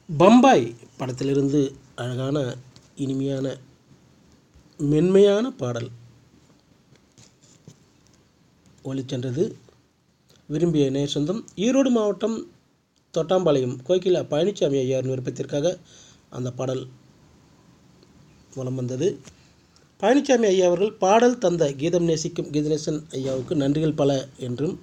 பம்பாய் படத்திலிருந்து அழகான இனிமையான மென்மையான பாடல் ஒலிச்சென்றது விரும்பிய நேர் சொந்தம் ஈரோடு மாவட்டம் தொட்டாம்பாளையம் கோகிலா பழனிசாமி ஐயாவின் விருப்பத்திற்காக அந்த பாடல் வலம் வந்தது பழனிசாமி ஐயா அவர்கள் பாடல் தந்த கீதம் நேசிக்கும் கீதநேசன் ஐயாவுக்கு நன்றிகள் பல என்றும்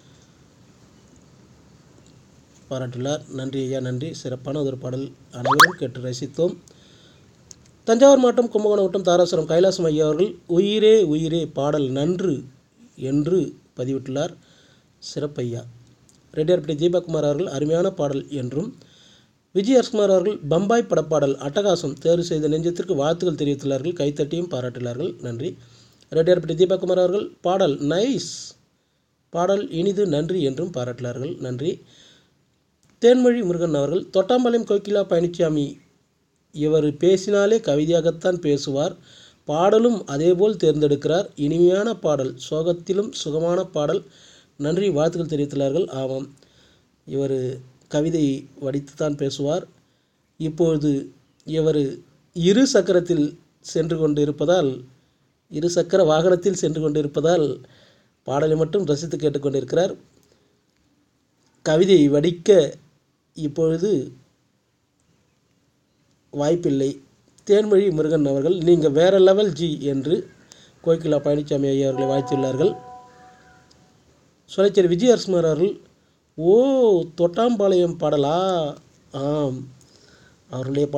பாராட்டியுள்ளார் நன்றி ஐயா நன்றி சிறப்பான ஒரு பாடல் அனைவரும் கேட்டு ரசித்தோம் தஞ்சாவூர் மாவட்டம் கும்பகோணம் வட்டம் தாராசுரம் கைலாசம் ஐயா அவர்கள் உயிரே உயிரே பாடல் நன்று என்று பதிவிட்டுள்ளார் சிறப்பையா ரெட்டியார்பட்டி தீபக்குமார் அவர்கள் அருமையான பாடல் என்றும் விஜய் அரசுமார் அவர்கள் பம்பாய் படப்பாடல் அட்டகாசம் தேர்வு செய்த நெஞ்சத்திற்கு வாழ்த்துக்கள் தெரிவித்துள்ளார்கள் கைத்தட்டியும் பாராட்டினார்கள் நன்றி ரெட்டியார்பட்டி தீபக்குமார் அவர்கள் பாடல் நைஸ் பாடல் இனிது நன்றி என்றும் பாராட்டினார்கள் நன்றி தேன்மொழி முருகன் அவர்கள் தொட்டாம்பாளையம் கோகிலா பழனிசாமி இவர் பேசினாலே கவிதையாகத்தான் பேசுவார் பாடலும் அதேபோல் தேர்ந்தெடுக்கிறார் இனிமையான பாடல் சோகத்திலும் சுகமான பாடல் நன்றி வாழ்த்துக்கள் தெரிவித்துள்ளார்கள் ஆமாம் இவர் கவிதை வடித்துத்தான் பேசுவார் இப்பொழுது இவர் இரு சக்கரத்தில் சென்று கொண்டு இருப்பதால் இரு சக்கர வாகனத்தில் சென்று கொண்டு இருப்பதால் பாடலை மட்டும் ரசித்து கேட்டுக்கொண்டிருக்கிறார் கவிதை வடிக்க இப்பொழுது வாய்ப்பில்லை தேன்மொழி முருகன் அவர்கள் நீங்கள் வேற லெவல் ஜி என்று கோகிலா பழனிசாமி ஐயா அவர்களை வாழ்த்தியுள்ளார்கள் சொலைச்சேரி விஜய் அரசுமார் அவர்கள் ஓ தொட்டாம்பாளையம் பாடலா ஆம் அவருடைய